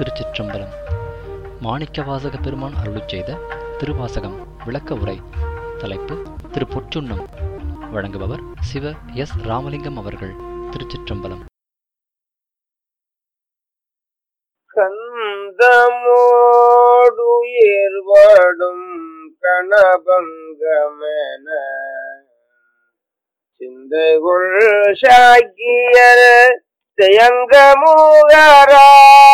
திருச்சிற்றம்பலம் மாணிக்கவாசக பெருமான் அருளிச் செய்த திருவாசகம் விளக்க உரை தலைப்பு திரு பொற்றுண்ணம் வழங்குபவர் சிவ எஸ் ராமலிங்கம் அவர்கள் திருச்சிற்றம்பலம் கந்தமோடுயிர்வாடும் கணபங்கமென சிந்தைகுள் சாக்கியர் தெயங்க மூகரா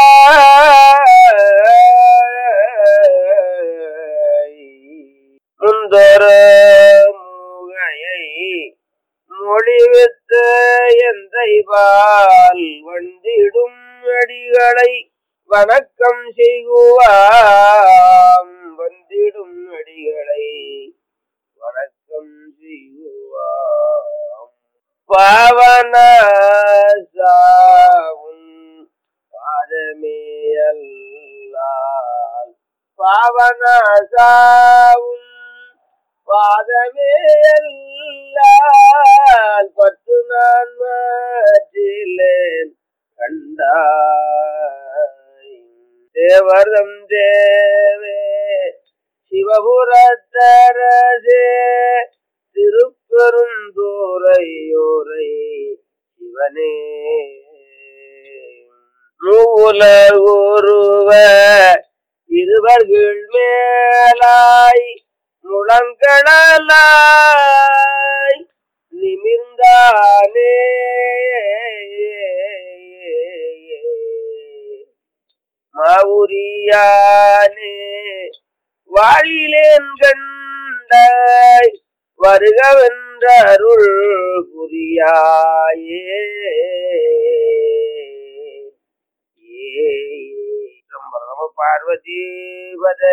முந்தர மூகையை மொழிவித்த எந்தைபால் வந்திடும் அடிகளை வணக்கம் செய்குவாம் வந்திடும் அடிகளை வணக்கம் செய்குவாம் பாவன சாவும் பாதமே அல்லால் பாவன சாவும் பாதமே அல்லால் பத்து நான் மாற்றிலேன் கண்டாய் தேவரம் தேவே சிவபுரத்தரசே திருப்பெருந்தூரையோரை சிவனே மூல உருவ இருவர்கள் மேலாய் முழங்களாய் நிமிர்ந்தானே மாவுரியானே வாழிலேன் கண்டாய் வருகவென்ற அருள் புரியாயே ஏ நம பார்வதி பதே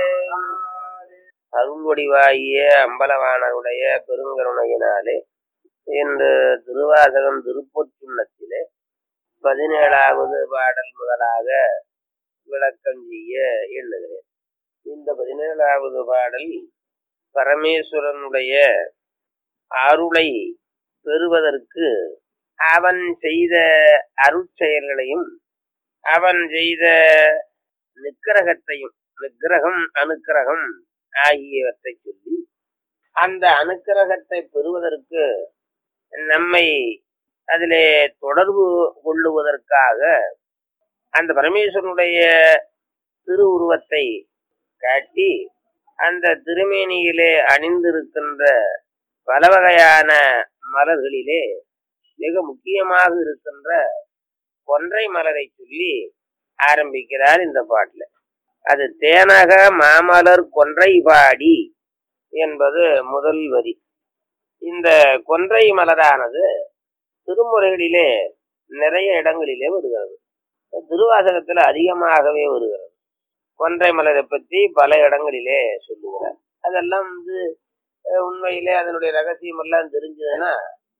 அருள் வடிவாகிய அம்பலவாணருடைய பெருங்கருணையினாலே இன்று திருவாசகம் திருப்பொற்றுள்ளத்திலே பதினேழாவது பாடல் முதலாக விளக்கம் செய்ய எண்ணுகிறேன் இந்த பதினேழாவது பாடல் பரமேஸ்வரனுடைய அருளை பெறுவதற்கு அவன் செய்த அருட்செயல்களையும் அவன் செய்த நிக்கிரகத்தையும் நிக்கிரகம் அனுக்கிரகம் ஆகியவற்றை சொல்லி அந்த அனுக்கிரகத்தை பெறுவதற்கு நம்மை அதிலே தொடர்பு கொள்ளுவதற்காக அந்த பரமேஸ்வரனுடைய திருவுருவத்தை காட்டி அந்த திருமேனியிலே அணிந்திருக்கின்ற பல வகையான மலர்களிலே மிக முக்கியமாக இருக்கின்ற கொன்றை மலரை சொல்லி ஆரம்பிக்கிறார் இந்த பாட்டுல அது தேனக மாமலர் கொன்றை பாடி என்பது முதல் வரி இந்த கொன்றை மலரானது திருமுறைகளிலே நிறைய இடங்களிலே வருகிறது திருவாசகத்துல அதிகமாகவே வருகிறது கொன்றை மலரை பற்றி பல இடங்களிலே சொல்லுகிறார் அதெல்லாம் வந்து உண்மையிலே அதனுடைய ரகசியம் எல்லாம் தெரிஞ்சதுன்னா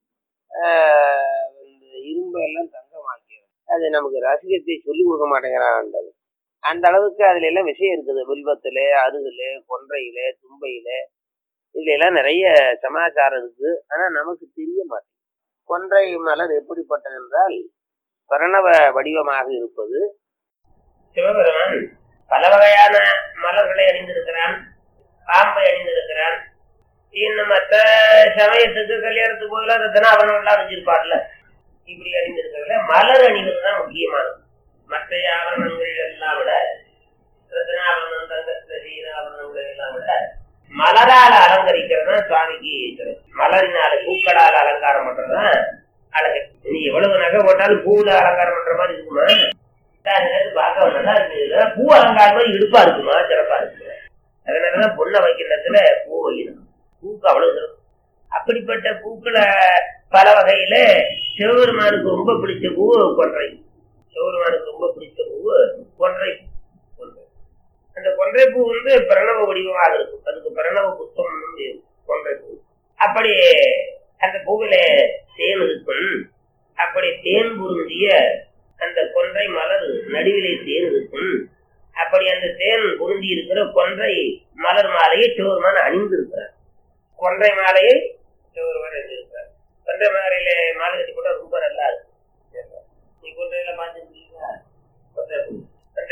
இந்த இரும்பை எல்லாம் தங்கமாக்கிறது அது நமக்கு ரகசியத்தை சொல்லி கொடுக்க மாட்டேங்கிறான் அந்த அளவுக்கு அதுல எல்லாம் விஷயம் இருக்குது வில்வத்துல அருகுல கொன்றையில தும்பையில இதுல எல்லாம் நிறைய சமாச்சாரம் இருக்கு ஆனா நமக்கு தெரிய மாட்டேங்குது கொன்றை மலர் எப்படிப்பட்டது என்றால் பிரணவ வடிவமாக இருப்பது சிவபெருமான் பல வகையான மலர்களை அணிந்திருக்கிறான் பாம்பை அணிந்திருக்கிறான் இன்னும் மற்ற சமயத்துக்கு கல்யாணத்துக்கு போதெல்லாம் ரத்தனாபரணம் எல்லாம் அணிஞ்சிருப்பார்ல இப்படி அணிந்திருக்கிறதுல மலர் அணிவது தான் முக்கியமானது மற்ற ஆபரணங்கள் எல்லாம் விட ரத்னாபரணம் தங்கத்துல செய்கிற ஆபரணங்கள் எல்லாம் விட மலரால அலங்கரிக்கிறது தான் சுவாமிக்கு மலரினால பூக்களால் அலங்காரம் பண்றதுதான் அழகு நீ எவ்வளவு நகை போட்டாலும் பூவுல அலங்காரம் பண்ற மாதிரி இருக்குமா பார்க்க நல்லா இருந்ததுல பூ அலங்காரம் மாதிரி இடுப்பா இருக்குமா சிறப்பா இருக்குமா அதனாலதான் பொண்ணை வைக்கிறதுல பூ வைக்கணும் பூக்கு அவ்வளவு சிறப்பு அப்படிப்பட்ட பூக்களை பல வகையில சிவபெருமானுக்கு ரொம்ப பிடிச்ச பூ கொன்றை சிவபெருமானுக்கு ரொம்ப பிடிச்ச பூ கொன்றை அந்த கொன்றை பூ வந்து பிரணவ வடிவமாக இருக்கும் அதுக்கு பிரணவ புத்தம் கொன்றை பூ அப்படி அந்த பூவில தேன் இருக்கும் அப்படி தேன் பொருந்திய அந்த கொன்றை மலர் நடுவிலே தேன் இருக்கும் அப்படி அந்த தேன் பொருந்தி இருக்கிற கொன்றை மலர் மாலையை சிவருமான அணிந்திருக்கிறார் கொன்றை மாலையை சிவருமான அணிந்திருக்கிறார் கொன்றை மாலையில மாலை கட்டி போட்டா ரொம்ப நல்லா இருக்கும் நீ கொன்றையில பார்த்துருக்கீங்களா கொன்றை பூ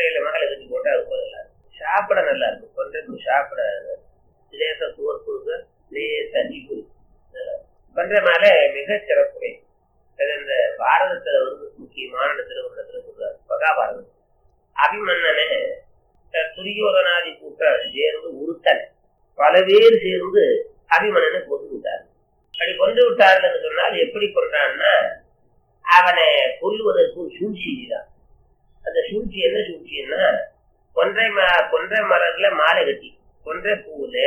சாப்பிட நல்லா இருக்கும் கொன்றை சாப்பிட லேச சுவர் கொடுக்க லேச அடிப்பு கொன்றை மாலை மிக சிறப்புடைய அது இந்த பாரதத்துல வந்து முக்கியமான இடத்துல ஒரு இடத்துல சொல்றாரு மகாபாரதம் அபிமன்னனே அஹ், துரியோதனாதி கூட்டம் சேர்ந்து உருத்தன் பல பேர் சேர்ந்து அபிமன்னனை கொண்டு விட்டார் அப்படி கொண்டு விட்டார்கள் சொன்னால் எப்படி கொண்டான்னா அவனை கொல்லுவதற்கு ஒரு சூழ்ச்சி தான் அந்த சூழ்ச்சி என்ன சூழ்ச்சின்னா கொன்றை ம கொன்றை மலர்ல மாலை கட்டி கொன்றை பூவுல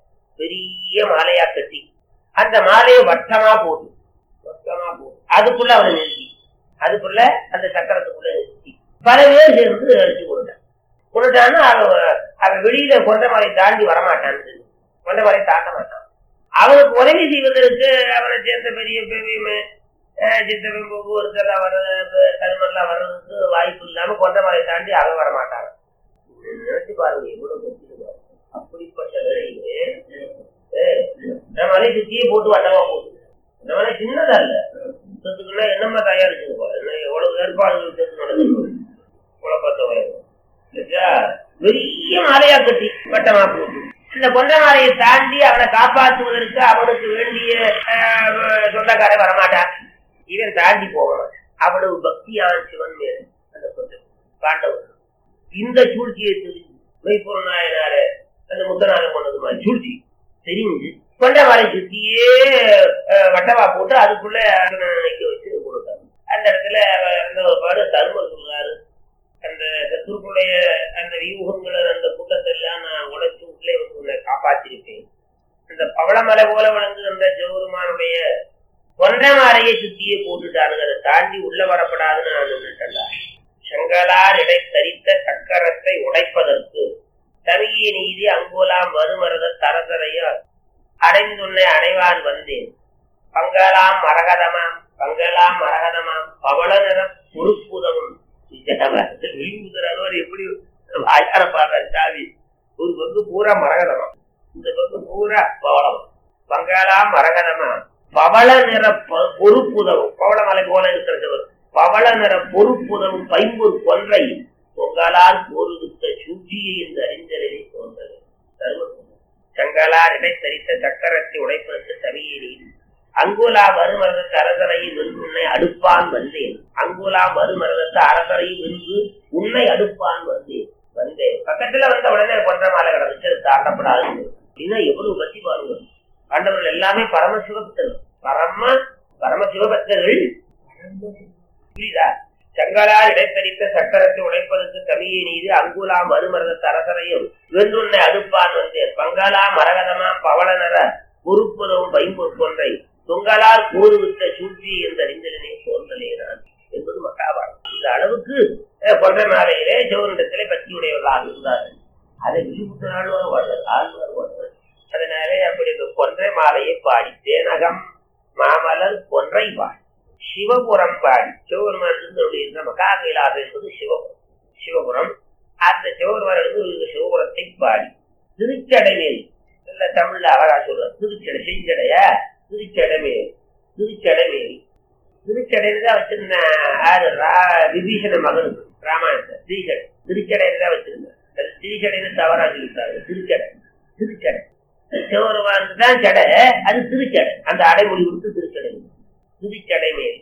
பெரிய மாலையா கட்டி அந்த மாலையை வட்டமா போட்டு வட்டமா போட்டு அதுக்குள்ள அவனை நிறுத்தி அதுக்குள்ள அந்த சக்கரத்துக்குள்ள நிறுத்தி பல பேர் சேர்ந்து அடிச்சு கொடுத்தான் கொடுத்தான்னா அவன் அவன் வெளியில கொண்ட மலை தாண்டி வரமாட்டான்னு சொல்லி கொண்ட மலை தாண்ட மாட்டான் அவனுக்கு உதவி செய்வதற்கு அவனை சேர்ந்த பெரிய பெரிய சித்தப்பன் போக்குவரத்தெல்லாம் வர்றது கருமெல்லாம் வர்றதுக்கு வாய்ப்பு இல்லாம கொண்ட மலை தாண்டி அவன் வரமாட்டாங்க நினைச்சு பாருங்க எவ்வளவு கஷ்டம் பாருங்க. அப்படிப்பட்ட வேலையிலே ஏய், நம்ம மலை சுத்தியே போட்டு வட்டமா போகுது இந்த மலை சின்னதா இல்ல யுத்தத்துக்குன்னா என்னமா தயாரிச்சிருக்கோ என்ன எவ்வளவு ஏற்பாடுகள் சேர்த்து நடக்குது குழப்பத்தை வயது சரியா? பெரிய மாலையா கட்டி வட்டமா போட்டு இந்த கொண்ட மாலையை தாண்டி அவனை காப்பாற்றுவதற்கு அவனுக்கு வேண்டிய ஆஹ், சொந்தக்காரன் வரமாட்டான் இவன் தாண்டி போவான் அவ்வளவு பக்தியான சிவன் மேல் அந்த கொண்டை பாண்டவர் இந்த சூழ்ச்சியை தெரிஞ்சு மெய்ப்பொருள் நாயனாரு அந்த முத்தநாதம் கொண்டது மாதிரி சூழ்ச்சி தெரிஞ்சு கொண்ட மாலை சுத்தியே ஆஹ், வட்டமா போட்டு அதுக்குள்ள அவனை நிக்க வச்சு கொடுத்தாங்க அந்த இடத்துல அவன் இறந்த ஒரு பாடு தர்மர் சொல்றாரு அந்த சத்துருக்குடைய அந்த வியூகங்களை அந்த கூட்டத்தை எல்லாம் நான் உடைச்சு உள்ளே வந்து உன்னை காப்பாற்றிருப்பேன் அந்த பவளமலை போல வழங்குகின்ற ஜோருமானுடைய கொன்றமாரையை சுத்தியே போட்டுட்டானுங்க அதை தாண்டி உள்ள வரப்படாதுன்னு நான் நின்றுட்டேன்டா செங்கலார் இடை தரித்த சக்கரத்தை உடைப்பதற்கு தவிய நீதி அங்கோலாம் மறுமருத தரதரையா அடைந்துன்னை அடைவான் வந்தேன் பங்களாம் மரகதமாம் பங்களாம் மரகதமாம் பவள நிற பொறுப்புதமும் விழிமுதல் எப்படி வாயார பாடுற சாவி ஒரு பங்கு பூரா மரகதமா இந்த பங்கு பூரா பவளம் பங்களாம் மரகதமா பவள நிற ப- பொறுப்புதவும் பவளமலை போல இருக்கிறது பவள நிற பொறுப்புதவும் பைம்பொரு கொன்றை பொங்கலால் போருவித்த சூழ்ச்சியை இந்த அறிஞரை தோன்றது சங்களார் இடைத்தரித்த சக்கரத்தை உடைப்பதற்கு தவியை நீதி அங்குலா மறுமரதத்து அரசரையும் வென்று உன்னை அடுப்பான் வந்தேன் அங்குலா மறுமரதத்து அரசரையும் வென்று உன்னை அடுப்பான் வந்தேன் வந்தேன் பக்கத்துல வந்த உடனே கொன்ற மாலை கிடந்துச்சு அது தாண்டப்படாது அப்படின்னா எவ்வளவு பத்தி பாருங்க ஆண்டவர்கள் எல்லாமே பரமசிவபக்தர்கள் பரம பரமசிவபக்தர்கள் புரியுதா சங்கரார் இடைத்தரித்த சக்கரத்தை உடைப்பதற்கு தமியை நீது அங்குலா மறுமரதத்து அரசரையும் வென்றுன்னை அடுப்பான் வந்தேன் பங்காலா மரகதமா பவளனர பொறுப்புதவும் பைம்பொற்கொன்றை தொங்கலால் கூறுவித்த சூழ்ச்சி என்ற அறிஞரனே தோன்றலே நான் என்பது மகாபாரதம் இந்த அளவுக்கு அஹ், கொன்றை மாலையிலே சிவனிடத்திலே பக்தியுடையவர்களாக இருந்தார்கள் அதை விழிப்புத்த ஆழ்வார் வாழ்றார் ஆழ்வார் வாழ்றார் அதனாலே அப்படி இந்த கொன்றை மாலையை பாடி தேனகம் மாமலர் கொன்றை பாடி சிவபுரம் பாடி சிவபெருமான் இருந்தவருடைய இருந்த மகா கைலாசம் என்பது சிவபுரம் சிவபுரம் அந்த சிவபெருமான் இருந்து சிவபுரத்தை பாடி திருச்சடைமேல் இல்ல தமிழ்ல அழகா சொல்றார் திருச்சடை செஞ்சடைய திருச்சடைமேல் திருச்சடைமேல் திருச்சடையில தான் வச்சிருந்தேன் யாரு ரா- விபீஷண மகனுக்கு ராமாயணத்தை திருச்சடை திருச்சடையில தான் வச்சிருந்தேன் அது திருச்சடைன்னு தவறா சொல்லிட்டாரு திருச்சடை திருச்சடை சிவபெருமான் தான் சடை அது திருச்சடை அந்த அடைமொழி கொடுத்து திருச்சடை திருச்சடை மேல்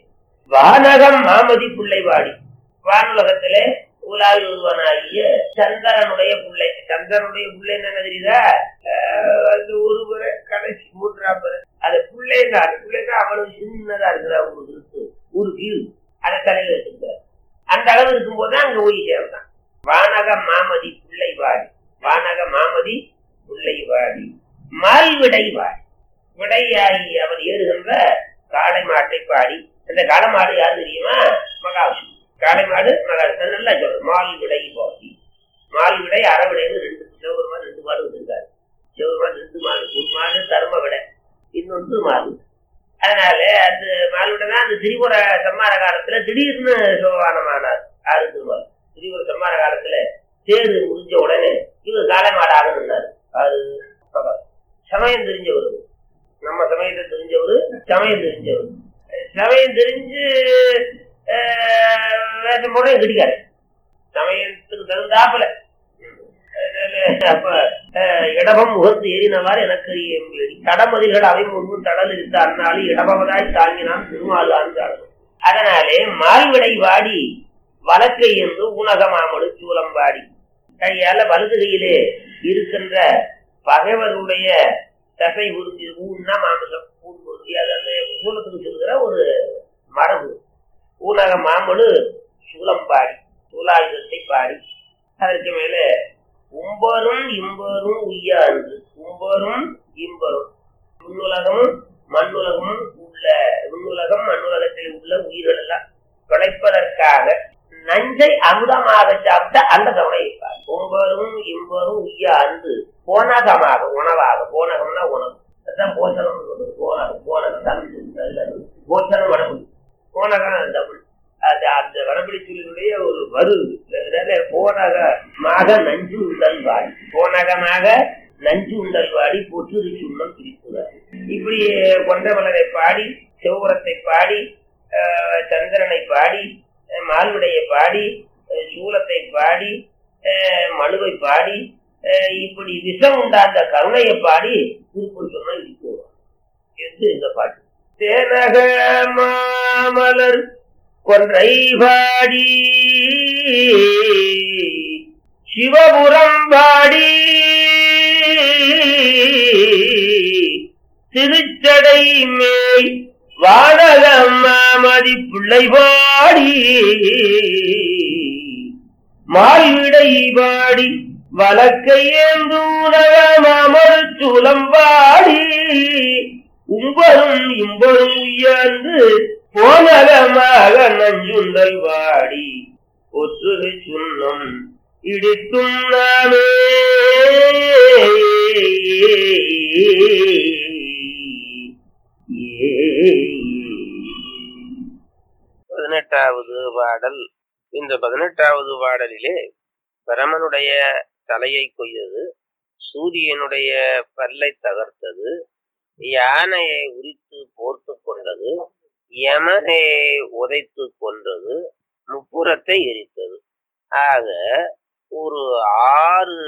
வானகம் மாமதி பிள்ளை வாடி வானுலகத்திலே உலாவி ஒருவனாகிய சந்திரனுடைய பிள்ளை சந்திரனுடைய பிள்ளை என்ன தெரியுதா ஆஹ் அந்த ஒரு முறை கடைசி மூன்றாம் முறை அது பிள்ளைங்க அது பிள்ளைங்க அவ்வளவு சின்னதா இருக்கிற ஒரு இருக்கு ஒரு கீழ் அதை தலையில வச்சிருக்காரு அந்த அளவு இருக்கும்போது தான் அங்க போய் சேர்ந்தான் வானக மாமதி பிள்ளை வாடி வானக மாமதி பிள்ளை வாடி மால் விடை வாடி விடையாகி அவன் ஏறுகின்ற காளை மாட்டை பாடி அந்த காளை மாடு யாரு தெரியுமா மகாவிஷ்ணு காளை மாடு மகாவிஷ்ணு நல்லா சொல்ற மால் விடை பாடி மால் விடை அறவிடைன்னு ரெண்டு சிவபெருமான் ரெண்டு மாடு வச்சிருக்காரு சிவபெருமான் ரெண்டு மாடு ஒரு மாடு தர்ம விடை இன்னொன்று மாடு அதனால அந்த மாலுவிட தான் அந்த திரிபுர சம்மார காலத்துல திடீர்னு சிவபானமானார் ஆறு திருமால் திரிபுர சம்மார காலத்துல தேர் முடிஞ்ச உடனே இவர் காளை மாடாக நின்றார் அது பகவான். சமயம் தெரிஞ்சவர் நம்ம சமயத்தை தெரிஞ்சவர் சமயம் தெரிஞ்சவர் சமயம் தெரிஞ்சு ஆஹ், வேஷம் போட கிடைக்காது சமயத்துக்கு தகுந்தாப்புல அதனால அப்ப அஹ், இடபம் முகந்து ஏறினவாறு எனக்கு எம்பேடி தடமதில்கள் அவை முன்பு தடல் இருந்த அந்நாள் இடபவதாய் தாங்கினான் திருமாலான் அதனாலே மால்விடை வாடி வழக்கை என்று ஊனகமாமடு சூலம்பாடி கையால வலது கையிலே இருக்கின்ற பகைவருடைய தசை உறுதி ஊன்னா மாமிசம் ஊன் உறுதி அது அந்த சூலத்துக்கு சொல்கிற ஒரு மரபு ஊனக மாமடு சூலம்பாடி சூலாயுதத்தை பாடி அதற்கு மேலே உம்பரும் இம்பரும் உய்யாது உம்பரும் இம்பரும் விண்ணுலகமும் மண்ணுலகமும் உள்ள விண்ணுலகம் மண்ணுலகத்தில் உள்ள உயிர்கள் எல்லாம் பிழைப்பதற்காக நஞ்சை அமுதமாக சாப்பிட்ட அந்த கவனையை பார் உம்பரும் இம்பரும் உய்யாது போனகமாக உணவாக போனகம்னா உணவு அதான் போஷனம் சொல்றது. போனகம் போனகம் தமிழ் போஷனம் வடமொழி போனகம் தமிழ் அது அந்த வடமொழி சொல்லினுடைய ஒரு வரு அதனால போனகமாக நஞ்சு உண்டல் வாடி போனகமாக நஞ்சு உண்டல் வாடி பொற்றுரி சுண்ணம் பிரிப்புறார் இப்படி கொண்டமலரை பாடி சிவபுரத்தை பாடி ஆஹ், சந்திரனை பாடி அஹ், மால்விடையை பாடி அஹ், சூலத்தை பாடி அஹ், மழுவை பாடி அஹ், இப்படி விஷம் உண்டாந்த கருணையை பாடி திருப்பூர் சொன்னா இப்போ என்று இந்த பாட்டு தேனக மாமலர் கொன்றை பாடி சிவபுரம் பாடி திருச்சடை மேல் வானகம் மாமதி பிள்ளை பாடி மால்விடை பாடி வழக்கை ஏந்தூனகமாமல் சூலம்பாடி உம்பரும் இம்பரும் உயர்ந்து போனகமாக நஞ்சுண்டல் வாடி ஒற்றுகை சுண்ணம் இடிக்கும் நாமே பதினெட்டாவது பாடல் இந்த பதினெட்டாவது பாடலிலே பிரமனுடைய தலையை கொய்தது சூரியனுடைய பல்லை தகர்த்தது யானையை உரித்து போர்த்து கொண்டது யமனை உதைத்து கொன்றது முப்புறத்தை எரித்தது ஆக ஒரு ஆறு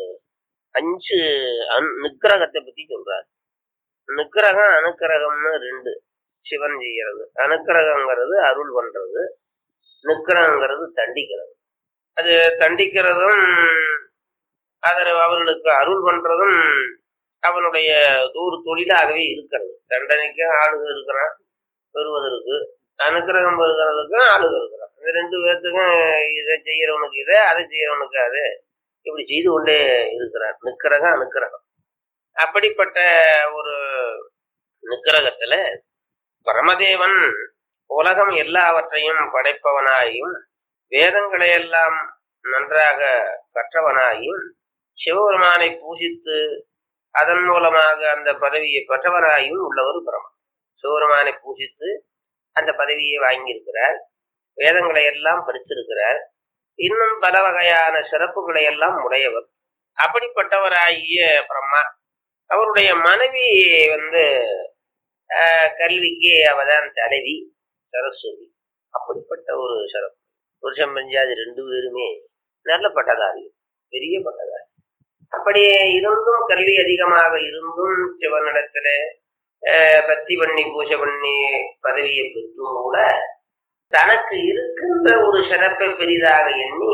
அஞ்சு அன் நிக்கிரகத்தை பத்தி சொல்றாரு நிக்கிரகம் அனுக்கிரகம்னு ரெண்டு சிவன் செய்யறது அனுக்கிரகங்கிறது அருள் பண்றது நிக்கிரகங்கிறது தண்டிக்கிறது அது தண்டிக்கிறதும் அதில் அவர்களுக்கு அருள் பண்றதும் அவனுடைய ஒரு தொழிலாகவே இருக்கிறது தண்டனைக்கு ஆளுக இருக்கிறான் பெறுவதற்கு அனுக்கிரகம் பெறுகிறதுக்கும் ஆளுக இருக்கிறான் இந்த ரெண்டு பேர்த்துக்கும் இதை செய்யறவனுக்கு இதை அதை செய்யறவனுக்கு அது இப்படி செய்து கொண்டே இருக்கிறார் நிக்கிரகம் அனுக்கிரகம் அப்படிப்பட்ட ஒரு நிக்கிரகத்துல பரமதேவன் உலகம் எல்லாவற்றையும் படைப்பவனாயும் வேதங்களை எல்லாம் நன்றாக கற்றவனாயும் சிவபெருமானை பூஜித்து அதன் மூலமாக அந்த பதவியை பெற்றவராயும் உள்ளவர் பிரம்மன் சிவபெருமானை பூஜித்து அந்த பதவியை வாங்கியிருக்கிறார் வேதங்களை எல்லாம் படித்திருக்கிறார் இன்னும் பல வகையான சிறப்புகளை எல்லாம் உடையவர் அப்படிப்பட்டவராகிய பிரம்மா அவருடைய மனைவி வந்து ஆஹ், கல்விக்கு அவதான் தலைவி சரஸ்வதி அப்படிப்பட்ட ஒரு சிறப்பு புருஷன் பஞ்சாதி ரெண்டு பேருமே நல்ல பட்டதாரி பெரிய பட்டதாரி அப்படி இருந்தும் கல்வி அதிகமாக இருந்தும் சிவனிடத்துல ஆஹ், பக்தி பண்ணி பூஜை பண்ணி பதவியை பெற்றும் கூட தனக்கு இருக்கின்ற ஒரு சிறப்பை பெரிதாக எண்ணி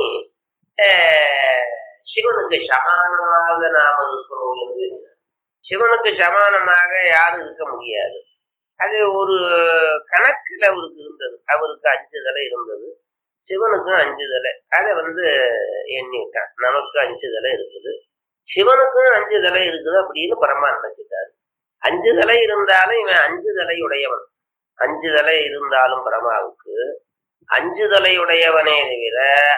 ஆஹ், சிவனுக்கு சமானமாக நாம் இருக்கிறோம் என்று எண்ணினார். சிவனுக்கு சமானமாக யாரும் இருக்க முடியாது அது ஒரு கணக்குல அவருக்கு இருந்தது அவருக்கு அஞ்சு தலை இருந்தது சிவனுக்கும் அஞ்சு தலை அதை வந்து எண்ணிட்டான் நமக்கு அஞ்சு தலை இருக்குது சிவனுக்கும் அஞ்சு தலை இருக்குது அப்படின்னு பரமா நினைச்சிட்டாரு அஞ்சு தலை இருந்தாலும் இவன் அஞ்சு தலை உடையவன் அஞ்சு தலை இருந்தாலும் பரமாவுக்கு அஞ்சு தலை உடையவனே தவிர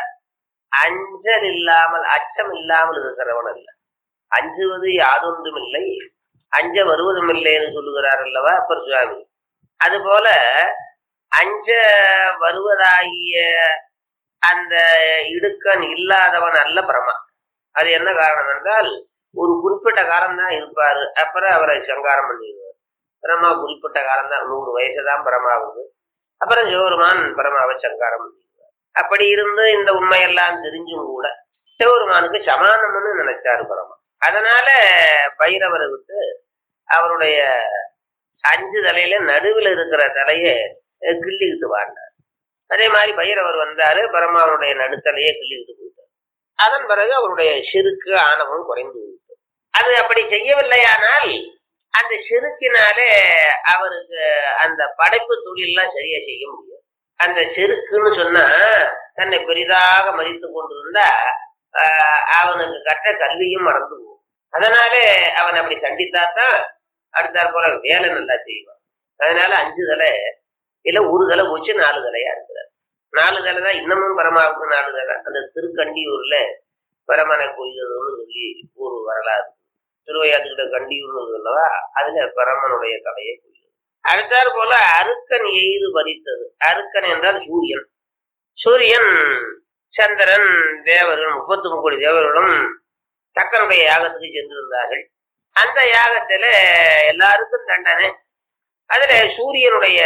அஞ்சல் இல்லாமல் அச்சம் இல்லாமல் இருக்கிறவன் அல்ல அஞ்சுவது யாதொன்றும் இல்லை அஞ்ச வருவதும் இல்லைன்னு சொல்லுகிறார் அல்லவா அப்பர் சுவாமி அதுபோல அஞ்ச வருவதாகிய அந்த இடுக்கன் இல்லாதவன் அல்ல பிரமா அது என்ன காரணம் என்றால் ஒரு குறிப்பிட்ட காலம் தான் இருப்பாரு அப்புறம் அவரை சங்காரம் பண்ணிடுவார் பிரமா குறிப்பிட்ட காலம் தான் நூறு வயசு தான் பிரமாவுக்கு அப்புறம் சிவருமான் பிரமாவை சங்காரம் பண்ணிடுவார் அப்படி இருந்து இந்த உண்மையெல்லாம் தெரிஞ்சும் கூட சிவபெருமானுக்கு சமானம்னு நினைச்சாரு பரமா அதனால பைரவரை விட்டு அவருடைய அஞ்சு தலையில நடுவில் இருக்கிற தலையை அஹ், கிள்ளிக்கிட்டு வாழ்ந்தார் அதே மாதிரி பைரவர் வந்தாரு பரமாவுடைய நடுத்தலையே கிள்ளிக்கிட்டு போயிட்டார் அதன் பிறகு அவருடைய செருக்கு ஆணவம் குறைந்து விட்டது அது அப்படி செய்யவில்லையானால் அந்த செருக்கினாலே அவருக்கு அந்த படைப்பு தொழிலெல்லாம் சரியா செய்ய முடியாது அந்த செருக்குன்னு சொன்னா தன்னை பெரிதாக மதித்து கொண்டிருந்தா ஆஹ், அவனுக்கு கற்ற கல்வியும் மறந்து போகும் அதனாலே அவன் அப்படி கண்டித்தாத்தான் அடுத்தாற் போல வேலை நல்லா செய்வான் அதனால அஞ்சு தலை இல்ல ஒரு தலை போச்சு நாலு தலையா இருக்கிறார் நாலு தலை தான் இன்னமும் பரமாவுக்கு நாலு தலை அந்த திருக்கண்டியூர்ல பரமனை கொய்ததுன்னு சொல்லி ஒரு வரலாறு திருவையாத்துக்கிட்ட கண்டியூர்னு இருக்குல்லவா அதுல பரமனுடைய தலையை கொய்தது அடுத்தாற் போல அருக்கன் எய்து பறித்தது அருக்கன் என்றால் சூரியன் சூரியன் சந்திரன் தேவர்கள் முப்பத்தி முக்கோடி தேவர்களும் தக்கனுடைய யாகத்துக்கு சென்றிருந்தார்கள் அந்த யாகத்துல எல்லாருக்கும் தண்டனை அதுல சூரியனுடைய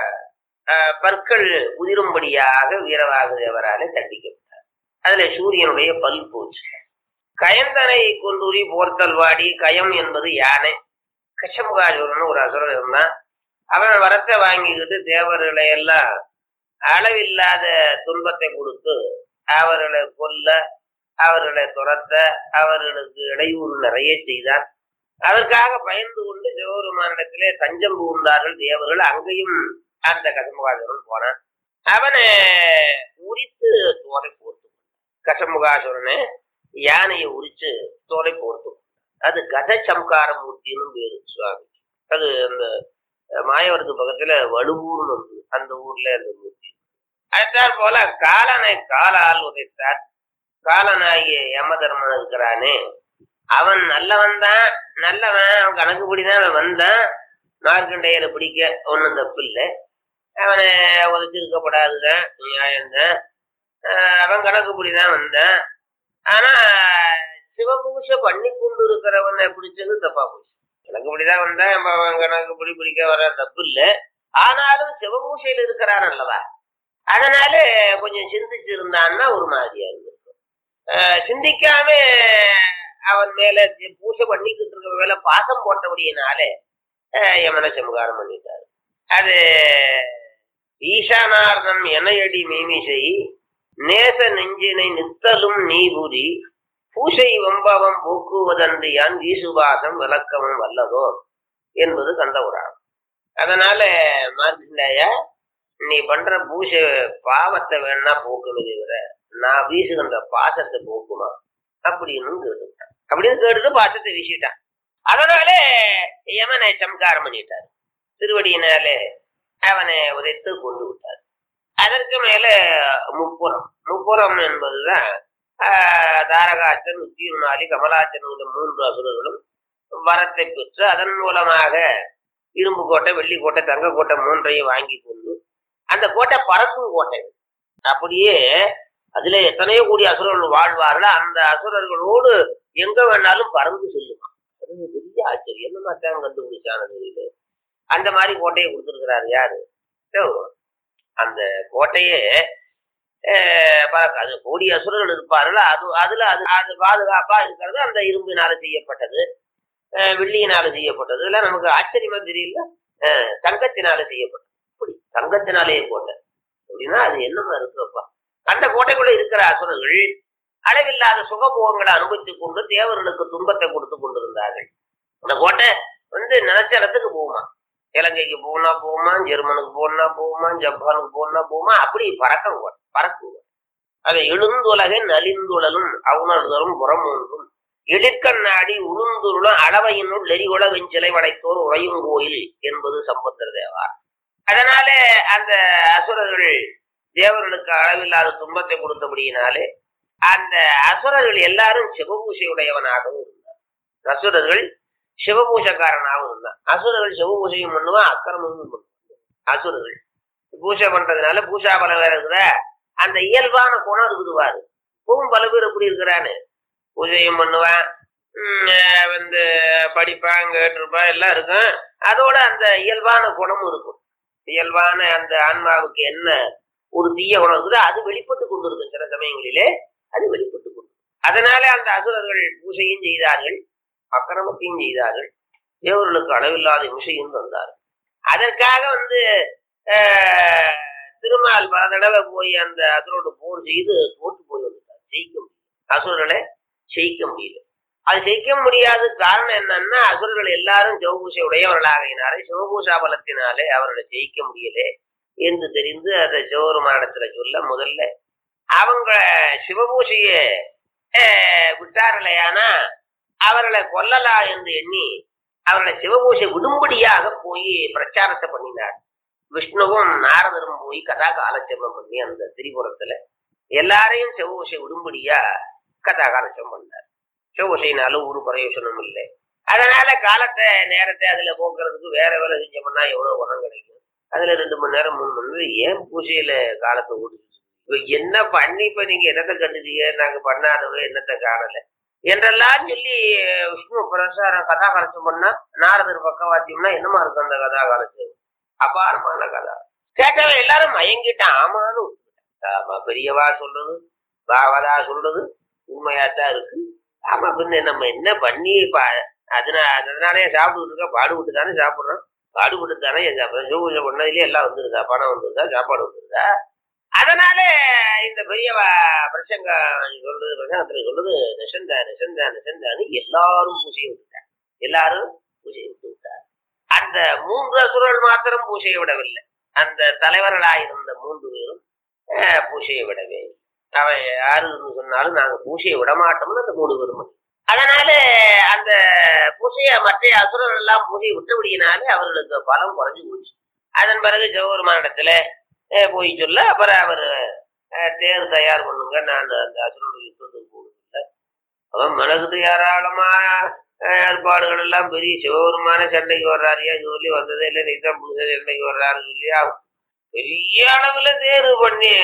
அஹ், பற்கள் உதிரும்படியாக வீரவாக தேவராலே தண்டிக்கப்பட்டார் அதுல சூரியனுடைய பல் போச்சு கயந்தனை கொண்டுரி போர்த்தல் வாடி கயம் என்பது யானை கஷமுகாசுரன் ஒரு அசுரன் இருந்தான் அவன் வரத்தை வாங்கிக்கிட்டு தேவர்களை எல்லாம் அளவில்லாத துன்பத்தை கொடுத்து அவர்களை கொல்ல அவர்களை துரத்த அவர்களுக்கு இடையூறு நிறைய செய்தான் அதற்காக பயந்து கொண்டு சிவபெருமானிடத்திலே தஞ்சம் புகுந்தார்கள் தேவர்கள் அங்கேயும் அந்த கசமுகாசுரன் போனான் அவனை உரித்து தோலை போர்த்து கசமுகாசுரனை யானையை உரிச்சு தோலை போர்த்து அது கத சம்கார மூர்த்தின்னு பேரு சுவாமி அது அந்த மாயவரத்து பக்கத்துல வடுவூர்னு இருக்கு அந்த ஊர்ல அந்த மூர்த்தி அடுத்தாற் போல காலனை காலால் உதைத்தார் காலனாகிய யமதர்மன் இருக்கிறானே அவன் நல்லவன் தான் நல்லவன் அவன் கணக்குப்படிதான் அவன் வந்தான் மார்க்கண்டையரை பிடிக்க ஒன்றும் தப்பு இல்லை அவனை உதச்சிருக்கப்படாதுதான் நியாயம்தான் ஆஹ் அவன் கணக்குப்படிதான் வந்தான் ஆனா சிவபூஷை பண்ணி கொண்டு இருக்கிறவனை பிடிச்சது தப்பா போச்சு கணக்குப்படிதான் வந்தான் அப்ப அவன் கணக்குப்படி பிடிக்க வர தப்பு இல்லை ஆனாலும் சிவபூஷையில் இருக்கிறான் அல்லவா அதனால கொஞ்சம் சிந்திச்சு இருந்தான்னா ஒரு மாதிரியா இருந்திருக்கும் ஆஹ் சிந்திக்காம அவன் மேல தி- பூசை பண்ணிக்கிட்டு இருக்க மேல பாசம் போட்டபடியினாலே ஆஹ் யமன சமுகாரம் பண்ணிட்டாரு அது ஈசானார்தம் எனையடி மீமிசை நேச நெஞ்சினை நித்தலும் நீபுரி பூசை வம்பவம் போக்குவதன்று யான் வீசுபாசம் விளக்கமும் வல்லதோ என்பது கந்தபுராணம் அதனால மார்க்கண்டாயா நீ பண்ற பூசை பாவத்தை வேணா போக்கணும் தவிர நான் வீசுகின்ற பாசத்தை போக்குமா அப்படின்னு கேட்டுட்டான் அப்படின்னு கேட்டுட்டு பாசத்தை வீசிட்டான் அதனாலே யமனை சம்காரம் பண்ணிட்டார் திருவடியினாலே அவனை உதைத்து கொண்டு விட்டார் அதற்கு மேல முப்புறம் முப்புறம் என்பதுதான் ஆஹ், தாரகாச்சன் உத்தியுமாலி கமலாச்சன் உள்ள மூன்று அசுரர்களும் வரத்தை பெற்று அதன் மூலமாக இரும்பு கோட்டை வெள்ளி கோட்டை தங்க கோட்டை மூன்றையும் வாங்கி கொண்டு அந்த கோட்டை பறக்கும் கோட்டை அப்படியே அதுல எத்தனையோ கோடி அசுரர்கள் வாழ்வார்கள் அந்த அசுரர்களோடு எங்க வேணாலும் பறந்து செல்லுமா அது பெரிய ஆச்சரியம் என்ன மாட்டாங்க கண்டுபிடிச்சான தெரியல அந்த மாதிரி கோட்டையை கொடுத்துருக்கிறாரு யாரு சிவபெருமான். அந்த கோட்டையே அஹ், பா- அது கோடி அசுரர்கள் இருப்பார்கள் அது அதுல அது அது பாதுகாப்பா இருக்கிறது அந்த இரும்பினால செய்யப்பட்டது அஹ், வெள்ளியினால செய்யப்பட்டது இதெல்லாம் நமக்கு ஆச்சரியமா தெரியல அஹ், தங்கத்தினால செய்யப்பட்டது அப்படி தங்கத்தினாலேயே கோட்டை அப்படின்னா அது என்னமா இருக்குப்பா அந்த கோட்டைக்குள்ள இருக்கிற அசுரர்கள் அளவில்லாத சுகபோகங்களை அனுபவித்துக் கொண்டு தேவர்களுக்கு துன்பத்தை கொடுத்து கொண்டிருந்தார்கள் அந்த கோட்டை வந்து நினைச்ச இடத்துக்கு போகுமா இலங்கைக்கு போனா போகுமா ஜெர்மனுக்கு போனா போகுமா ஜப்பானுக்கு போனா போகுமா அப்படி பறக்கும் கோட்டை பறக்கும் கோட்டை. அதை எழுந்துலகை நலிந்துழலும் அவுணர்தரும் புறம் ஒன்றும் எழிற்கண்ணாடி உளுந்துருளும் அளவையினுள் நெறிகுல வெஞ்சிலை வளைத்தோர் உறையும் கோயில் என்பது சம்பந்தர் தேவார் அதனால அந்த அசுரர்கள் தேவர்களுக்கு அளவில்லாத துன்பத்தை கொடுத்தபடியினாலே அந்த அசுரர்கள் எல்லாரும் சிவபூஷையுடையவனாகவும் இருந்தார் அசுரர்கள் சிவபூஷக்காரனாகவும் இருந்தான் அசுரர்கள் சிவபூஷையும் பண்ணுவான் அக்கிரமமும் பண்ணுவான் அசுரர்கள் பூஜை பண்றதுனால பூஷா பலம் வேற இருக்குதா அந்த இயல்பான குணம் இருக்குதுவாரு இப்பவும் பல பேர் எப்படி இருக்கிறான்னு பூஜையும் பண்ணுவான் உம், அஹ் வந்து படிப்பான் கேட்டிருப்பான் எல்லாம் இருக்கும் அதோட அந்த இயல்பான குணமும் இருக்கும் இயல்பான அந்த ஆன்மாவுக்கு என்ன ஒரு தீய குணம் இருக்குதோ அது வெளிப்பட்டு கொண்டு இருக்கும் சில சமயங்களிலே அது வெளிப்பட்டு கொண்டு அதனால அந்த அசுரர்கள் பூசையும் செய்தார்கள் அக்கிரமத்தையும் செய்தார்கள் தேவர்களுக்கு அளவில்லாத இம்சையும் தந்தார்கள் அதற்காக வந்து ஆஹ், திருமால் பல தடவை போய் அந்த அசுரோடு போர் செய்து தோற்று போய் வந்துட்டார் ஜெயிக்க முடியல அசுரர்களை ஜெயிக்க முடியல அது ஜெயிக்க முடியாத காரணம் என்னன்னா அசுரர்கள் எல்லாரும் சிவபூசை உடையவர்களாகினாலே சிவபூசா பலத்தினாலே அவர்களை ஜெயிக்க முடியல என்று தெரிந்து அதை சிவபெருமானிடத்துல சொல்ல முதல்ல அவங்க சிவபூசைய ஆஹ், விட்டார்களேயானா அவர்களை கொல்லலாம் என்று எண்ணி அவர்களை சிவபூசை விடும்படியாக போய் பிரச்சாரத்தை பண்ணினார் விஷ்ணுவும் நாரதரும் போய் கதா காலட்சேபம் பண்ணி அந்த திரிபுரத்துல எல்லாரையும் சிவபூசை விடும்படியா கதா காலட்சேபம் பண்ணார் சிவபூசையினாலும் ஒரு பிரயோஜனம் இல்லை அதனால காலத்தை நேரத்தை அதுல போக்குறதுக்கு வேற வேலை செஞ்சோம்னா எவ்வளவு குணம் கிடைக்கும் அதுல ரெண்டு மணி நேரம் மூணு மணி நேரம் ஏன் பூஜையில காலத்தை ஓடிச்சு இப்ப என்ன பண்ணி இப்ப நீங்க என்னத்தை கண்டுட்டீங்க நாங்க பண்ணாதவ என்னத்தை காணல என்றெல்லாம் சொல்லி விஷ்ணு பிரசாரம் கதா கலட்சம் பண்ணா நாரதர் பக்கவாத்தியம்னா என்னமா இருக்கும் அந்த கதா கலட்சம் அபாரமான கதா கேட்டவன் எல்லாரும் மயங்கிட்டான் ஆமான்னு ஒத்துக்கிட்டான். ஆமா பெரியவா சொல்றது பாவதா சொல்றது உண்மையாத்தான் இருக்கு ஆமா பின்ன நம்ம என்ன பண்ணி பா அதனால அதனாலே சாப்பிட்டு இருக்கா பாடுபட்டு தானே சாப்பிடுறோம் பாடுபட்டு தானே சாப்பிடுறோம் சிவபூஜை பண்ணதுலயே எல்லாம் வந்துருதா பணம் வந்துருதா சாப்பாடு வந்துருதா அதனால இந்த பெரியவா பிரசங்க சொல்றது பிரசங்கத்துல சொல்றது நிசந்தா நிசந்தா நிசந்தான்னு எல்லாரும் பூஜையை விட்டுட்டார் எல்லாரும் பூஜையை விட்டு விட்டார் அந்த மூன்று அசுரர்கள் மாத்திரம் பூஜையை விடவில்லை அந்த தலைவர்களாயிருந்த மூன்று பேரும் அஹ், பூஜையை விடவே இல்லை. அவன் யாருன்னு சொன்னாலும் நாங்க பூஜையை விட மாட்டோம்னு அந்த மூணு பேரும் முடிவு. அதனால அந்த பூஜையை மற்ற அசுரர்கள் எல்லாம் பூஜையை விட்டபடியினாலே அவர்களுக்கு பலம் குறைஞ்சு போச்சு அதன் பிறகு ஜெகவருமானிடத்துல அஹ், போய் சொல்ல அப்புறம் அவர் தேர் தயார் பண்ணுங்க நான் அந்த அசுரனுடைய யுத்தத்துக்கு போகல அவன் மனசுக்கு ஏராளமா அஹ், ஏற்பாடுகள் எல்லாம் பெரிய சிவபெருமான சண்டைக்கு வர்றாருயா சொல்லி வந்ததே இல்லை நீதான் புதுசா சண்டைக்கு வர்றாரு சொல்லி அவன் பெரிய அளவுல தேர்வு பண்ணி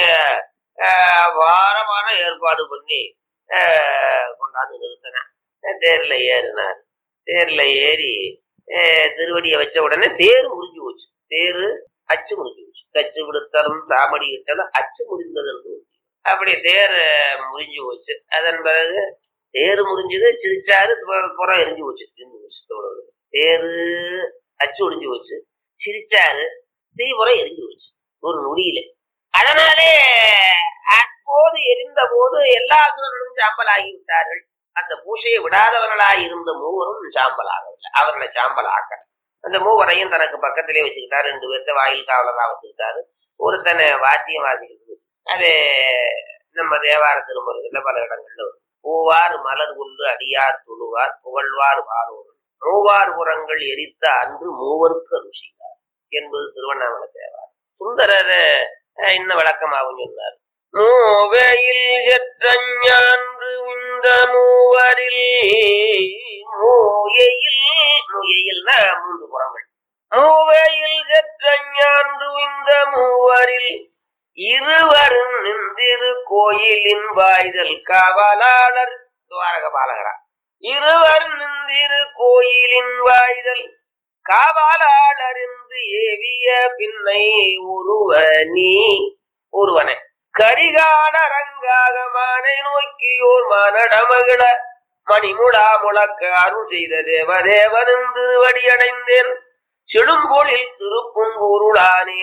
அஹ், வாரமான ஏற்பாடு பண்ணி அஹ், கொண்டாந்து நிறுத்தினான் தேர்ல ஏறினார் தேர்ல ஏறி அஹ், திருவடியை வச்ச உடனே தேர் முறிஞ்சு போச்சு தேரு அச்சு முறிஞ்சு போச்சு கச்சு விடுத்தரும் தாமடி விட்டலும் அச்சு முடிந்தது என்று போச்சு. அப்படி தேர் முறிஞ்சு போச்சு அதன் பிறகு தேர் முறிஞ்சது சிரிச்சாரு பு- புறம் எரிஞ்சு போச்சு எரிஞ்சு போச்சு தோடு. தேரு அச்சு ஒடிஞ்சு போச்சு சிரிச்சாரு தீபுறம் எரிஞ்சு போச்சு ஒரு நொடியில அதனாலே அப்போது எரிந்த போது எல்லா அசுரர்களும் சாம்பல் ஆகிவிட்டார்கள் அந்த பூசையை விடாதவர்களாய் இருந்த மூவரும் சாம்பல் ஆகவில்லை அவர்களை சாம்பல் ஆக்கல அந்த மூவரையும் தனக்கு பக்கத்திலே வச்சுக்கிட்டாரு ரெண்டு பேர்த்த வாயில் காவலரா வச்சுக்கிட்டாரு ஒருத்தனை வாத்தியம் வாசிக்கிறது அது நம்ம தேவார திருமுறைகள்ல பல இடங்கள்ல வரும். பூவார் மலர் கொண்டு அடியார் துணுவார் புகழ்வார் வாரோர் மூவார் புறங்கள் எரித்த அன்று மூவருக்கு அருஷிகார் என்பது திருவண்ணாமலை தேவார் சுந்தரர் அஹ், இன்னும் விளக்கமாகவும் சொன்னார் மூவையில் எற்றஞ்சான்று உந்த மூவரில் மூயையில் மூயையில்னா மூன்று புறங்கள் மூவையில் எற்றஞ்சான்று இந்த மூவரில் இருவரும் நின்றிரு கோயிலின் வாய்தல் காவலாளர் துவாரக பாலகரா இருவர் நின்றிரு கோயிலின் வாய்தல் காவலாளர் என்று ஏவிய பின்னை ஒருவ நீ ஒருவனை கரிகால ரங்காக மானை நோக்கியோர் மானடமகிழ மணிமுடா முழக்க அருள் செய்த தேவதேவன் என்று வடியடைந்தேன் செழும்பொழில் திருப்பும் பொருளானே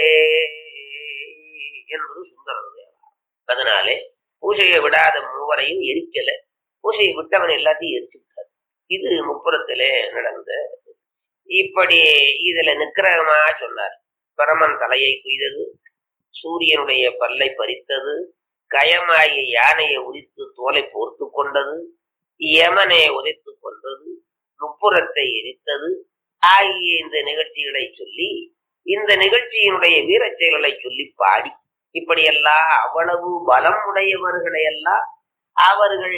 என்பது சுந்தரர் தேவாரம். அதனாலே பூஜையை விடாத மூவரையும் எரிக்கல பூஜையை விட்டவன் எல்லாத்தையும் எரிச்சு விட்டார் இது முப்புறத்திலே நடந்த இப்படி இதுல நிக்கிரகமா சொன்னார் பரமன் தலையை குய்தது சூரியனுடைய பல்லை பறித்தது கயமாகிய யானையை உரித்து தோலை போர்த்து கொண்டது யமனை உதைத்து கொண்டது முப்புறத்தை எரித்தது ஆகிய இந்த நிகழ்ச்சிகளை சொல்லி இந்த நிகழ்ச்சியினுடைய வீரச் செயல்களை சொல்லி பாடி இப்படியெல்லாம் அவ்வளவு பலம் உடையவர்களை எல்லாம் அவர்கள்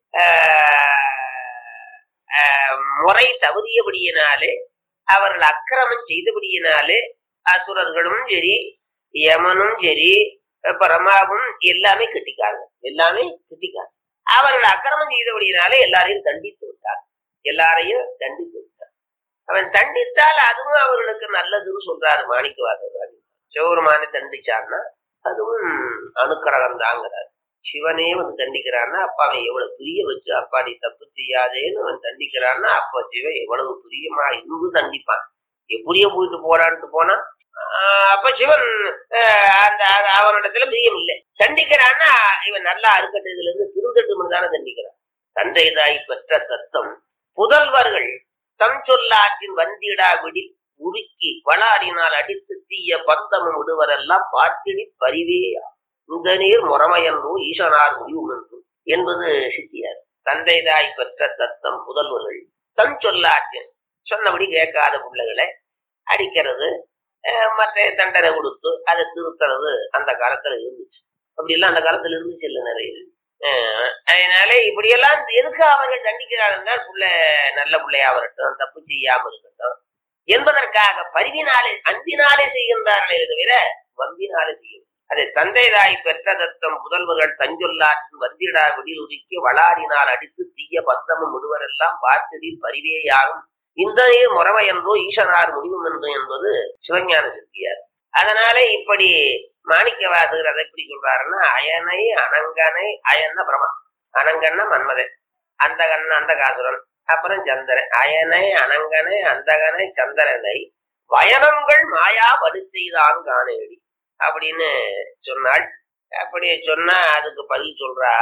ஆஹ், ஆஹ், முறை தவறியபடியினாலே அவர்கள் அக்கிரமம் செய்தபடியினாலே அசுரர்களும் சரி யமனும் சரி பரமாவும் எல்லாமே கிட்டிக்காங்க எல்லாமே கிட்டிக்காங்க அவர்கள் அக்கிரமம் செய்தபடியினாலே எல்லாரையும் தண்டித்து விட்டார் எல்லாரையும் தண்டித்து விட்டார் அவன் தண்டித்தால் அதுவும் அவர்களுக்கு நல்லதுன்னு சொல்றாரு மாணிக்கவாசகர் சிவபெருமானை தண்டிச்சான்னா அதுவும் அனுக்கிரகம் தாங்கிறார் சிவனே வந்து தண்டிக்கிறான்னா அப்ப அவன் எவ்வளவு பிரிய வச்சு அப்பா நீ தப்பு செய்யாதேன்னு அவன் தண்டிக்கிறான்னா அப்ப சிவன் எவ்வளவு பிரியமா இருந்து தண்டிப்பான் எப்படியோ போயிட்டு போறான்ட்டு போனா ஆஹ் அப்ப சிவன் ஆஹ் அந்த அந்த அவனிடத்துல பிரியம் இல்லை தண்டிக்கிறான்னா இவன் நல்லா அறுக்கட்டு இதுல இருந்து திருந்தட்டு தானே தண்டிக்கிறான் தந்தை தாய் பெற்ற சத்தம் புதல்வர்கள் தம் சொல்லாற்றின் வந்திடா விடி உருக்கி வளாடினால் அடித்து தீய பந்தமும் விடுவரெல்லாம் பார்த்திடி பரிவேயா இந்த நீர் முறமையன்றோ ஈசனார் முடிவுமென்றும் என்பது சித்தியார் தந்தை தாய் பெற்ற தத்தம் புதல்வர்கள் தன் சொல்லாற்றின் சொன்னபடி கேட்காத பிள்ளைகளை அடிக்கிறது அஹ் மற்ற தண்டனை கொடுத்து அதை திருத்துறது அந்த காலத்துல இருந்துச்சு அப்படி எல்லாம் அந்த காலத்துல இருந்துச்சு இல்லை நிறைய அஹ் அதனால இப்படியெல்லாம் எதுக்கு அவர்கள் தண்டிக்கிறார்கள் என்றால் புள்ள நல்ல பிள்ளையா வரட்டும் தப்பு செய்யாம இருக்கட்டும் என்பதற்காக பரிவினாலே அன்பினாலே செய்கின்றார்களே தவிர வம்பினாலே செய்யும் அதை தந்தை தாய் பெற்ற தத்தம் புதல்வர்கள் தஞ்சொல்லாற்றின் வந்திடா வெளியில் உதிக்கி வளாடினால் அடித்து தீய பந்தமும் முழுவரெல்லாம் பார்த்ததில் பரிவேயாகும் இந்த நீர் முறவை என்றோ ஈசனார் முடிவும் என்று என்பது சிவஞான சித்தியார் அதனால இப்படி மாணிக்க வாசகர் அதை எப்படி சொல்றாருன்னா அயனை அனங்கனை அயன்ன பிரமா அனங்கன்னா மன்மதன் அந்த கண்ண அந்த காசுரன் அப்புறம் சந்திரன் அயனை அனங்கனை அந்தகனை சந்திரனை வயனங்கள் மாயா படுத்தைதான் காணேடி அப்படின்னு சொன்னாள் அப்படி சொன்னா அதுக்கு பதில் சொல்றா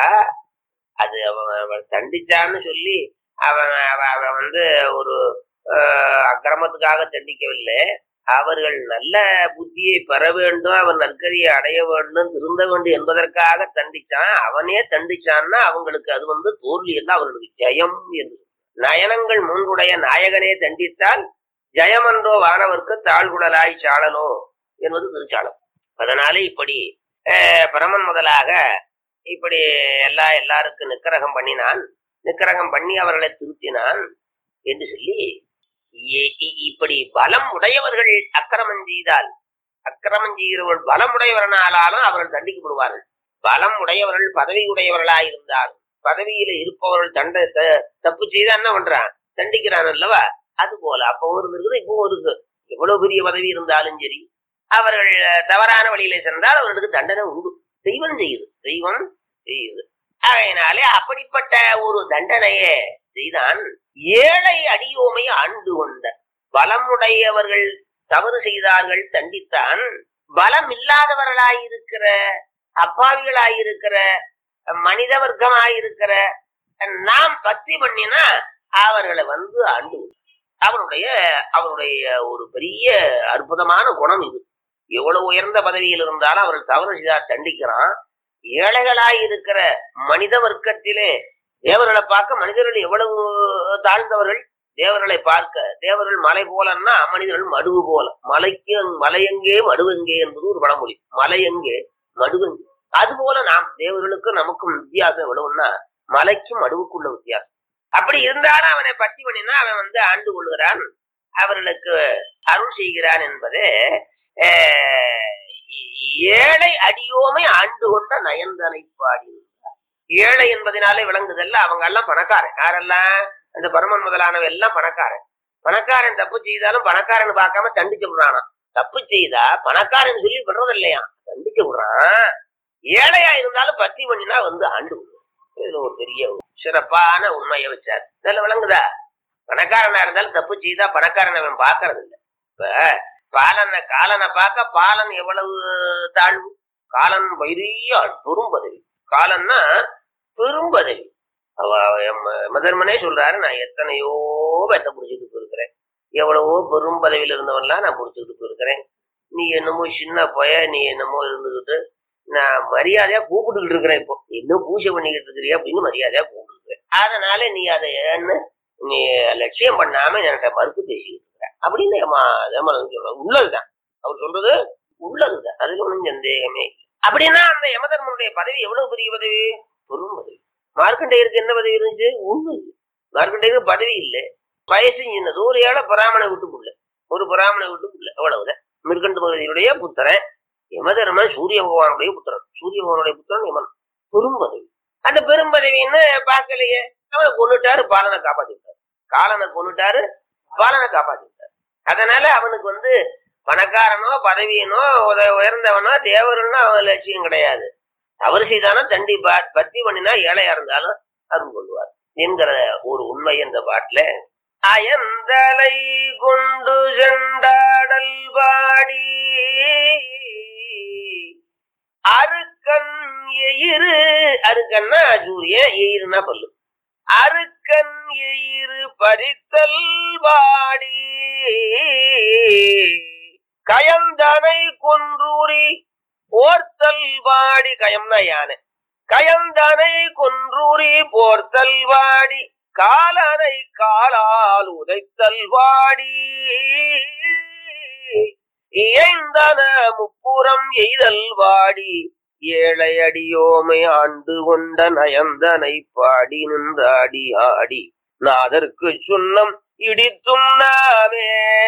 அது அவன் அவன் தண்டிச்சான்னு சொல்லி அவன் அவன் அவன் வந்து ஒரு ஆஹ், அக்கிரமத்துக்காக தண்டிக்கவில்லை அவர்கள் நல்ல புத்தியை பெற வேண்டும் அவன் நற்கதியை அடைய வேண்டும் திருந்த வேண்டும் என்பதற்காக தண்டிச்சான் அவனே தண்டிச்சான்னா அவங்களுக்கு அது வந்து தோல்வி அல்ல அவர்களுக்கு ஜெயம் என்று நயனங்கள் மூன்றுடைய நாயகனே தண்டித்தால் ஜெயமன்றோ வானவர்க்கு தாழ்குடலாய் சாழலோ என்பது திருச்சாளம் அதனால இப்படி அஹ், பிரமன் முதலாக இப்படி எல்லா எல்லாருக்கும் நிக்கரகம் பண்ணினான் நிக்கரகம் பண்ணி அவர்களை திருத்தினான் என்று சொல்லி இ- இ- இப்படி பலம் உடையவர்கள் அக்கிரமம் செய்தால் அக்கிரமம் செய்கிறவர்கள் பலம் உடையவர்களாலும் அவர்கள் தண்டிக்கப்படுவார்கள் பலம் உடையவர்கள் பதவி உடையவர்களாக இருந்தால் பதவியில இருப்பவர்கள் தண்ட த- தப்பு செய்தா என்ன பண்றான் தண்டிக்கிறான் அல்லவா அது போல அப்பவும் இருந்திருக்குது இப்பவும் இருக்கு எவ்வளவு பெரிய பதவி இருந்தாலும் சரி அவர்கள் தவறான வழியில சென்றால் அவர்களுக்கு தண்டனை உண்டு தெய்வம் செய்யுது தெய்வம் செய்யுது அதனாலே அப்படிப்பட்ட ஒரு தண்டனையை செய்தான் ஏழை அடியோமை ஆண்டு கொண்ட பலமுடையவர்கள் தவறு செய்தார்கள் தண்டித்தான் பலம் இல்லாதவர்களாயிருக்கிற அப்பாவிகளாயிருக்கிற மனித வர்க்கமாயிருக்கிற நாம் பக்தி பண்ணினா அவர்களை வந்து ஆண்டு கொண்டான். அவருடைய அவருடைய ஒரு பெரிய அற்புதமான குணம் இது எவ்வளவு உயர்ந்த பதவியில் இருந்தாலும் அவர்கள் தவறு செய்தால் தண்டிக்கிறான் ஏழைகளாய் இருக்கிற மனித வர்க்கத்திலே தேவர்களை பார்க்க மனிதர்கள் எவ்வளவு தாழ்ந்தவர்கள் தேவர்களை பார்க்க தேவர்கள் மலை போலன்னா மனிதர்கள் மடுவு போல மலைக்கு மலையெங்கே மடுவெங்கே என்பது ஒரு பழமொழி மலையெங்கே மடுவெங்கே அதுபோல நாம் தேவர்களுக்கு நமக்கும் வித்தியாசம் எவ்வளவுன்னா மலைக்கும் மடுவுக்குள்ள வித்தியாசம் அப்படி இருந்தாலும் அவனை பற்றி பண்ணினா அவன் வந்து ஆண்டு கொள்கிறான் அவர்களுக்கு அருள் செய்கிறான் என்பது அஹ், ஏழை அடியோமை ஆண்டு கொண்ட நயந்தனை பாடி ஏழை என்பதனாலே விளங்குதல்ல அவங்க எல்லாம் பணக்காரன் யாரெல்லாம் அந்த பரமன் முதலானவ எல்லாம் பணக்காரன் பணக்காரன் தப்பு செய்தாலும் பணக்காரன் பார்க்காம தண்டிச்சு விடுறானா தப்பு செய்தா பணக்காரன் சொல்லி விடுறது இல்லையா தண்டிச்சு விடுறான் ஏழையா இருந்தாலும் பத்தி பண்ணினா வந்து ஆண்டு விடுவான். இதுல ஒரு பெரிய சிறப்பான உண்மையை வச்சார் இதுல விளங்குதா பணக்காரனா இருந்தாலும் தப்பு செய்தா பணக்காரன் அவன் பார்க்கறது இல்ல இப்ப பாலனை காலனை பார்க்க பாலன் எவ்வளவு தாழ்வு காலன் பெரிய பெரும் பதவி காலன்னா பெரும் பதவி அவ எம்- மதர்மனே சொல்றாரு நான் எத்தனையோ வெட்ட பிடிச்சிட்டு போயிருக்கிறேன் எவ்வளவோ பெரும் பதவியில இருந்தவன்லாம் நான் பிடிச்சிட்டு போயிருக்கிறேன் நீ என்னமோ சின்ன பய நீ என்னமோ இருந்துகிட்டு நான் மரியாதையா கூப்பிட்டுக்கிட்டு இருக்கிறேன் இப்போ இன்னும் பூஜை பண்ணிக்கிட்டு இருக்கிறியா அப்படின்னு மரியாதையா கூப்பிட்டு இருக்கிறேன் அதனால நீ அதை ஏன்னு நீ லட்சியம் பண்ணாம என்கிட்ட மறுப்பு பேசிக்கிட்டு இருக்கிற அப்படின்னு ஏமா- ஏமாளன் சொல்றாரு உள்ளதுதான் அவர் சொல்றது உள்ளதுதான் அதுல ஒன்றும் சந்தேகமே இல்லை. அப்படின்னா அந்த யமதர்மனுடைய பதவி எவ்வளவு பெரிய பதவி பெரும் பதவி மார்க்கண்டேயருக்கு என்ன பதவி இருந்துச்சு ஒண்ணு இல்லை மார்க்கண்டேயருக்கு பதவி இல்லை வயசு சின்னது ஒரு ஏழை பிராமண வீட்டுக்குள்ள ஒரு பிராமண வீட்டுக்குள்ள அவ்வளவுதான் மிருகண்டு பகுதியுடைய புத்திரன் யமதர்மன் சூரிய பகவானுடைய புத்திரன் சூரிய பகவானுடைய புத்திரன் யமன் பெரும் பதவி அந்த பெரும் பதவின்னு பார்க்கலையே அவனை கொண்டுட்டாரு பாலனை காப்பாத்திட்டாரு காலனை கொண்டுட்டாரு பாலனை காப்பாத்திட்டாரு அதனால அவனுக்கு வந்து பணக்காரனோ பதவியனோ உத- உயர்ந்தவனோ தேவருன்னு அவன் லட்சியம் கிடையாது தவறு செய்தாலும் தண்டிப்பார் பக்தி பண்ணினா ஏழையா இருந்தாலும் அருள் கொள்வார் என்கிற ஒரு உண்மை இந்த பாட்டுல அயந்தலை கொண்டு செண்டாடல் பாடி அருக்கன் எயிறு அருக்கன்னா சூரியன் எயிருன்னா பல்லு அருக்கன் எயிறு பறித்தல் வாடி கயந்தனை கொன்றூரி போர்த்தல் வாடி கயம்னா யானை கயந்தனை கொன்றூரி போர்த்தல் வாடி காலனை காலால் உதைத்தல் வாடி இயைந்தன முப்புறம் எய்தல் வாடி ஏழை அடியோமை ஆண்டு கொண்ட நயந்தனை பாடி நின்றாடி ஆடி நாதற்கு சுண்ணம் இடித்தும் நாமே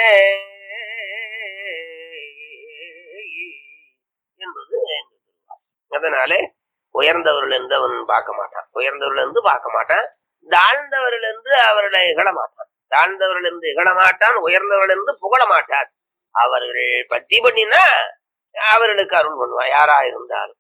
என்பது அதனாலே உயர்ந்தவர்கள் என்று அவன் பார்க்க மாட்டான் உயர்ந்தவர்கள் என்று பார்க்க மாட்டான் தாழ்ந்தவர்கள் என்று அவர்களை இகழ மாட்டான் தாழ்ந்தவர்கள் என்று இகழ மாட்டான் உயர்ந்தவர்கள் என்று புகழ மாட்டான் அவர்கள் பற்றி பண்ணினா அவர்களுக்கு அருள் பண்ணுவான் யாரா இருந்தாலும்